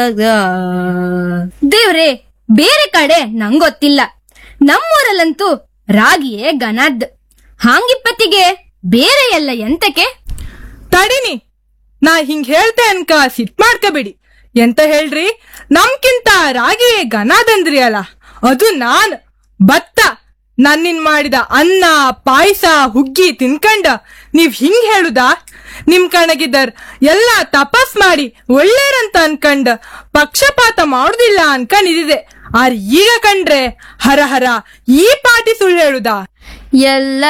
ದೇವ್ರೆ ಬೇರೆ ಕಡೆ ನಂಗೊತ್ತಿಲ್ಲ ನಮ್ಮೂರಲ್ಲಂತೂ ರಾಗಿಯೇ ಗನದ್ ಹಾಂಗಿಪ್ಪತ್ತಿಗೆ ಬೇರೆ ಎಲ್ಲ ಎಂತಕ್ಕೆ ತಡಿನಿ ನಾ ಹಿಂಗ್ ಹೇಳ್ತೆ ಅನ್ಕ ಸಿಟ್ ಮಾಡ್ಕಬೇಡಿ ಎಂತ ಹೇಳ್ರಿ ನಮ್ಕಿಂತ ರಾಗಿ ಗನಾದಂದ್ರಿ ಅಲ್ಲ ಅದು ನಾನ್ ಭತ್ತ ನನ್ನಿನ್ ಮಾಡಿದ ಅನ್ನ ಪಾಯಸ ಹುಗ್ಗಿ ತಿನ್ಕಂಡ ನೀವ್ ಹಿಂಗ್ ಹೇಳುದಾ ನಿಮ್ ಕಣಗಿದ್ದರ್ ಎಲ್ಲ ತಪಸ್ ಮಾಡಿ ಒಳ್ಳೇರಂತ ಅನ್ಕಂಡ್ ಪಕ್ಷಪಾತ ಮಾಡುದಿಲ್ಲ ಅನ್ಕೊಂಡಿದ್ದೆ ಆರ್ ಈಗ ಕಂಡ್ರೆ ಹರ ಹರ ಈ ಪಾಟಿ ಸುಳ್ಳು ಹೇಳುದಾ ಎಲ್ಲ